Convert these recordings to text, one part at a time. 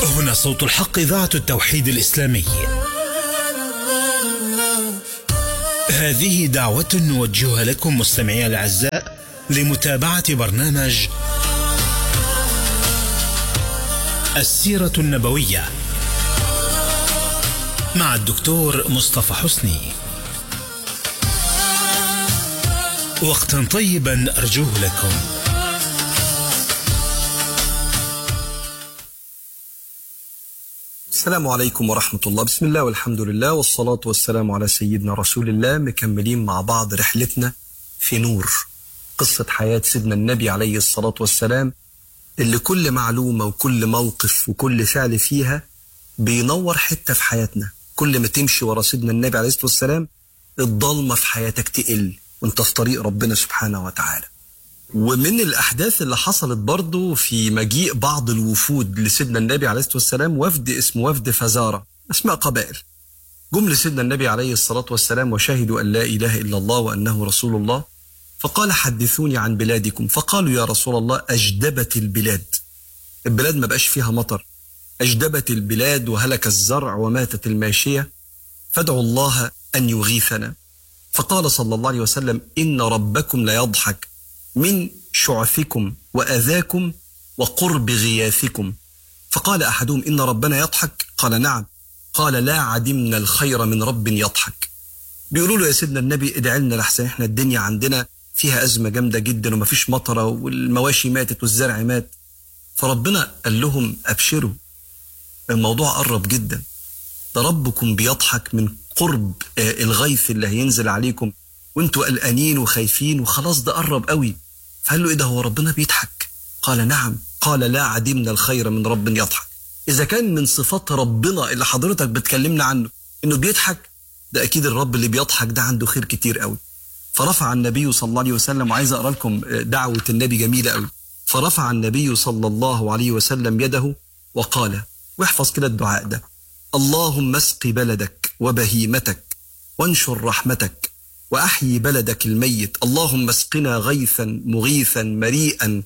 هنا صوت الحق إذاعة التوحيد الإسلامي هذه دعوة نوجهها لكم مستمعي الأعزاء لمتابعة برنامج السيرة النبوية مع الدكتور مصطفى حسني وقتا طيبا أرجوه لكم السلام عليكم ورحمة الله بسم الله والحمد لله والصلاة والسلام على سيدنا رسول الله مكملين مع بعض رحلتنا في نور قصة حياة سيدنا النبي عليه الصلاة والسلام اللي كل معلومة وكل موقف وكل فعل فيها بينور حتة في حياتنا كل ما تمشي ورا سيدنا النبي عليه الصلاة والسلام الضلمة في حياتك تقل وانت في طريق ربنا سبحانه وتعالى ومن الأحداث اللي حصلت برضو في مجيء بعض الوفود لسيدنا النبي عليه الصلاة والسلام وفد اسمه وفد فزارة أسماء قبائل جم لسيدنا النبي عليه الصلاة والسلام وشهدوا أن لا إله إلا الله وأنه رسول الله فقال حدثوني عن بلادكم فقالوا يا رسول الله أجدبت البلاد البلاد ما بقاش فيها مطر أجدبت البلاد وهلك الزرع وماتت الماشية فادعوا الله أن يغيثنا فقال صلى الله عليه وسلم إن ربكم ليضحك من شعثكم وأذاكم وقرب غياثكم فقال أحدهم إن ربنا يضحك قال نعم قال لا عدمنا الخير من رب يضحك بيقولوا له يا سيدنا النبي ادعي لنا لحسن احنا الدنيا عندنا فيها أزمة جامدة جدا ومفيش مطرة والمواشي ماتت والزرع مات فربنا قال لهم أبشروا الموضوع قرب جدا ده ربكم بيضحك من قرب الغيث اللي هينزل عليكم وانتوا قلقانين وخايفين وخلاص ده قرب قوي فقال له ايه ده هو ربنا بيضحك قال نعم قال لا عدمنا الخير من رب يضحك اذا كان من صفات ربنا اللي حضرتك بتكلمنا عنه انه بيضحك ده اكيد الرب اللي بيضحك ده عنده خير كتير قوي فرفع النبي صلى الله عليه وسلم وعايز اقرا لكم دعوه النبي جميله قوي فرفع النبي صلى الله عليه وسلم يده وقال واحفظ كده الدعاء ده اللهم اسق بلدك وبهيمتك وانشر رحمتك واحيي بلدك الميت اللهم اسقنا غيثا مغيثا مريئا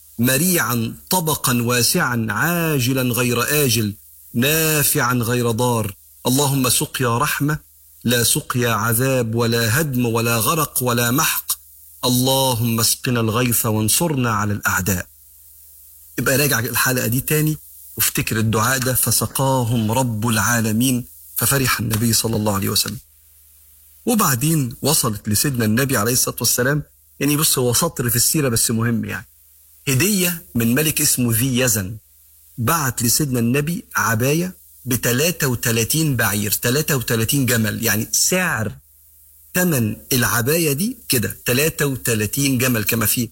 مريعا طبقا واسعا عاجلا غير اجل نافعا غير ضار اللهم سقيا رحمه لا سقيا عذاب ولا هدم ولا غرق ولا محق اللهم اسقنا الغيث وانصرنا على الاعداء يبقى راجع الحلقه دي تاني وافتكر الدعاء ده فسقاهم رب العالمين ففرح النبي صلى الله عليه وسلم وبعدين وصلت لسيدنا النبي عليه الصلاه والسلام يعني بص هو سطر في السيره بس مهم يعني هديه من ملك اسمه ذي يزن بعت لسيدنا النبي عبايه ب 33 بعير 33 جمل يعني سعر ثمن العبايه دي كده 33 جمل كما في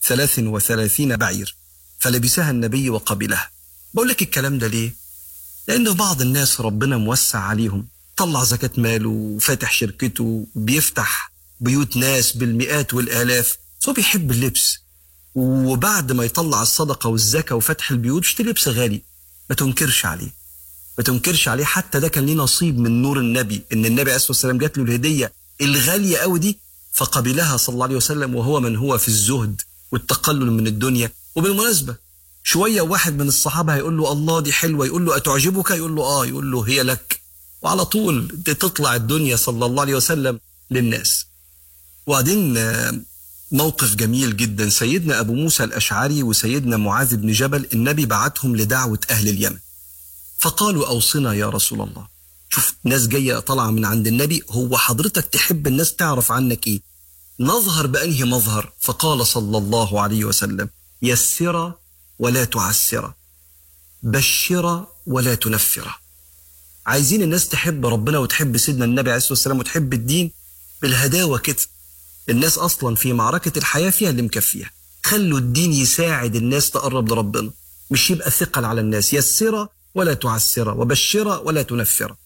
33 بعير فلبسها النبي وقبلها بقول لك الكلام ده ليه؟ لأن بعض الناس ربنا موسع عليهم طلع زكاة ماله وفاتح شركته بيفتح بيوت ناس بالمئات والآلاف بس هو بيحب اللبس وبعد ما يطلع الصدقة والزكاة وفتح البيوت اشتري لبس غالي ما تنكرش عليه ما تنكرش عليه حتى ده كان ليه نصيب من نور النبي ان النبي عليه الصلاه والسلام جات له الهديه الغاليه قوي دي فقبلها صلى الله عليه وسلم وهو من هو في الزهد والتقلل من الدنيا وبالمناسبه شويه واحد من الصحابه هيقول له الله دي حلوه يقول له اتعجبك يقول له اه يقول له هي لك وعلى طول تطلع الدنيا صلى الله عليه وسلم للناس وبعدين موقف جميل جدا سيدنا ابو موسى الاشعري وسيدنا معاذ بن جبل النبي بعتهم لدعوه اهل اليمن فقالوا اوصنا يا رسول الله شوف ناس جايه طالعه من عند النبي هو حضرتك تحب الناس تعرف عنك ايه نظهر بانهي مظهر فقال صلى الله عليه وسلم يسر ولا تعسر بشر ولا تنفر عايزين الناس تحب ربنا وتحب سيدنا النبي عليه الصلاه والسلام وتحب الدين بالهداوه كده الناس اصلا في معركه الحياه فيها اللي مكفيها خلوا الدين يساعد الناس تقرب لربنا مش يبقى ثقل على الناس يسر ولا تعسر وبشر ولا تنفر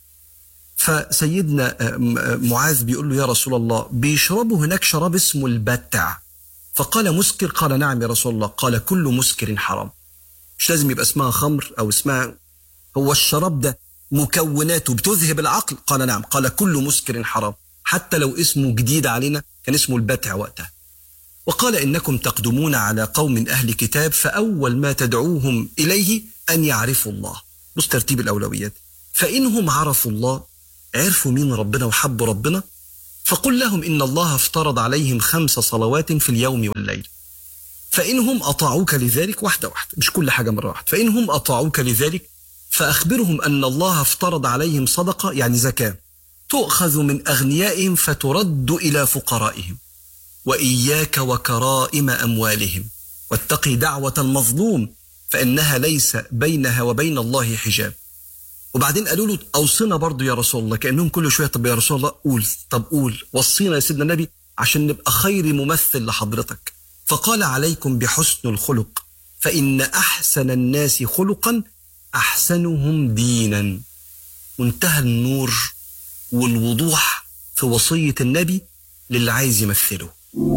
فسيدنا معاذ بيقول له يا رسول الله بيشربوا هناك شراب اسمه البتع فقال مسكر قال نعم يا رسول الله قال كل مسكر حرام مش لازم يبقى اسمها خمر او اسمها هو الشراب ده مكوناته بتذهب العقل قال نعم قال كل مسكر حرام حتى لو اسمه جديد علينا كان اسمه البتع وقتها وقال انكم تقدمون على قوم اهل كتاب فاول ما تدعوهم اليه ان يعرفوا الله بص ترتيب الأولويات فإنهم عرفوا الله عرفوا مين ربنا وحبوا ربنا فقل لهم إن الله افترض عليهم خمس صلوات في اليوم والليل فإنهم أطاعوك لذلك واحدة واحدة مش كل حاجة مرة واحدة فإنهم أطاعوك لذلك فأخبرهم أن الله افترض عليهم صدقة يعني زكاة تؤخذ من أغنيائهم فترد إلى فقرائهم وإياك وكرائم أموالهم واتقي دعوة المظلوم فإنها ليس بينها وبين الله حجاب وبعدين قالوا له أوصنا برضو يا رسول الله كأنهم كل شوية طب يا رسول الله قول طب قول وصينا يا سيدنا النبي عشان نبقى خير ممثل لحضرتك فقال عليكم بحسن الخلق فإن أحسن الناس خلقا أحسنهم دينا وانتهى النور والوضوح في وصية النبي للي عايز يمثله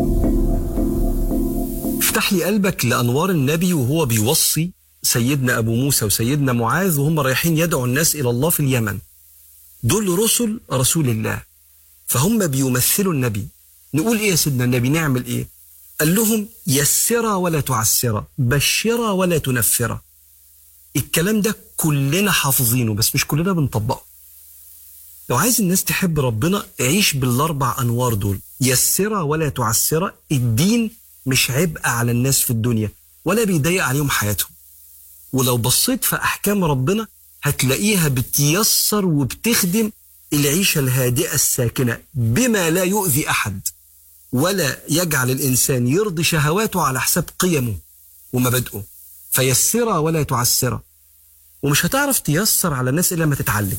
افتح لي قلبك لأنوار النبي وهو بيوصي سيدنا أبو موسى وسيدنا معاذ وهم رايحين يدعوا الناس إلى الله في اليمن دول رسل رسول الله فهم بيمثلوا النبي نقول إيه يا سيدنا النبي نعمل إيه قال لهم يسرا ولا تعسرا بشرا ولا تنفرا الكلام ده كلنا حافظينه بس مش كلنا بنطبقه لو عايز الناس تحب ربنا عيش بالاربع انوار دول يسرا ولا تعسرا الدين مش عبء على الناس في الدنيا ولا بيضيق عليهم حياتهم ولو بصيت في احكام ربنا هتلاقيها بتيسر وبتخدم العيشه الهادئه الساكنه بما لا يؤذي احد ولا يجعل الانسان يرضي شهواته على حساب قيمه ومبادئه فيسرها ولا تعسرها ومش هتعرف تيسر على الناس الا لما تتعلم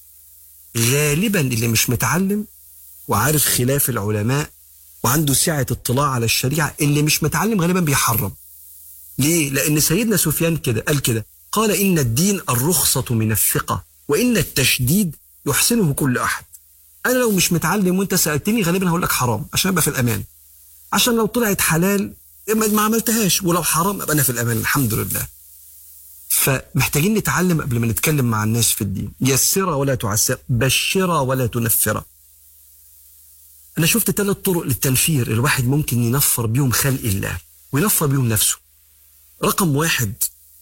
غالبا اللي مش متعلم وعارف خلاف العلماء وعنده سعة اطلاع على الشريعة اللي مش متعلم غالبا بيحرم ليه؟ لأن سيدنا سفيان كده قال كده قال إن الدين الرخصة من الثقة وإن التشديد يحسنه كل أحد أنا لو مش متعلم وأنت سألتني غالبا هقول لك حرام عشان أبقى في الأمان عشان لو طلعت حلال ما عملتهاش ولو حرام أبقى أنا في الأمان الحمد لله فمحتاجين نتعلم قبل ما نتكلم مع الناس في الدين يسرا ولا تعسر بشرا ولا تنفرا أنا شفت ثلاث طرق للتنفير الواحد ممكن ينفر بيهم خلق الله وينفر بيهم نفسه رقم واحد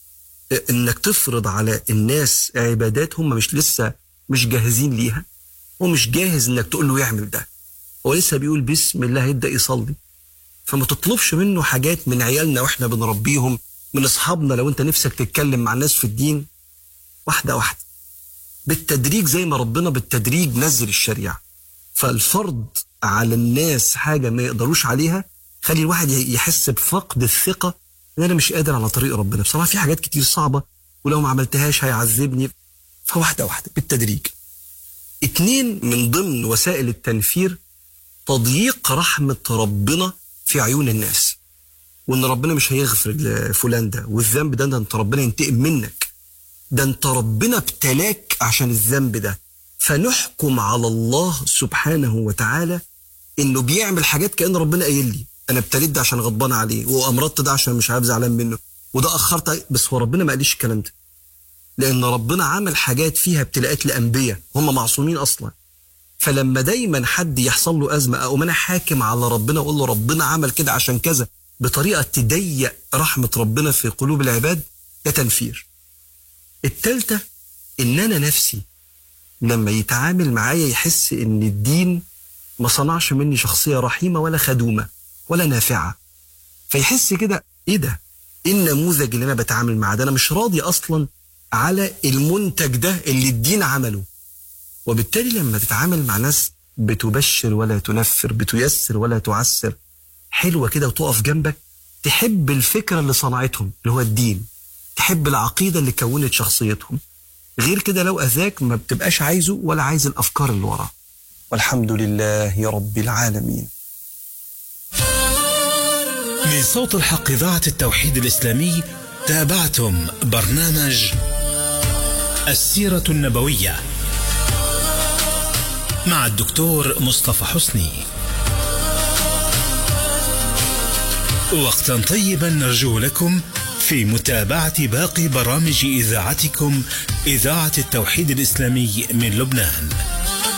انك تفرض على الناس عبادات هم مش لسه مش جاهزين ليها هو مش جاهز انك تقول له يعمل ده هو لسه بيقول بسم الله هيبدا يصلي فما تطلبش منه حاجات من عيالنا واحنا بنربيهم من اصحابنا لو انت نفسك تتكلم مع الناس في الدين واحده واحده بالتدريج زي ما ربنا بالتدريج نزل الشريعه فالفرض على الناس حاجه ما يقدروش عليها خلي الواحد يحس بفقد الثقه ان انا مش قادر على طريق ربنا بصراحه في حاجات كتير صعبه ولو ما عملتهاش هيعذبني فواحده واحده بالتدريج اتنين من ضمن وسائل التنفير تضييق رحمه ربنا في عيون الناس وان ربنا مش هيغفر لفلان ده والذنب ده, ده انت ربنا ينتقم منك ده انت ربنا ابتلاك عشان الذنب ده فنحكم على الله سبحانه وتعالى انه بيعمل حاجات كان ربنا قايل لي انا ابتليت ده عشان غضبان عليه وامرضت ده عشان مش عارف زعلان منه وده اخرت بس هو ربنا ما قاليش الكلام ده لان ربنا عمل حاجات فيها ابتلاءات لانبياء هم معصومين اصلا فلما دايما حد يحصل له ازمه اقوم انا حاكم على ربنا واقول له ربنا عمل كده عشان كذا بطريقه تضيق رحمه ربنا في قلوب العباد ده تنفير التالتة ان انا نفسي لما يتعامل معايا يحس ان الدين ما صنعش مني شخصيه رحيمه ولا خدومه ولا نافعه فيحس كده ايه ده ايه النموذج اللي انا بتعامل معاه ده انا مش راضي اصلا على المنتج ده اللي الدين عمله وبالتالي لما تتعامل مع ناس بتبشر ولا تنفر بتيسر ولا تعسر حلوه كده وتقف جنبك تحب الفكره اللي صنعتهم اللي هو الدين تحب العقيده اللي كونت شخصيتهم غير كده لو اذاك ما بتبقاش عايزه ولا عايز الافكار اللي وراه والحمد لله رب العالمين من صوت الحق إذاعة التوحيد الإسلامي تابعتم برنامج السيرة النبوية مع الدكتور مصطفى حسني وقتا طيبا نرجو لكم في متابعة باقي برامج إذاعتكم إذاعة التوحيد الإسلامي من لبنان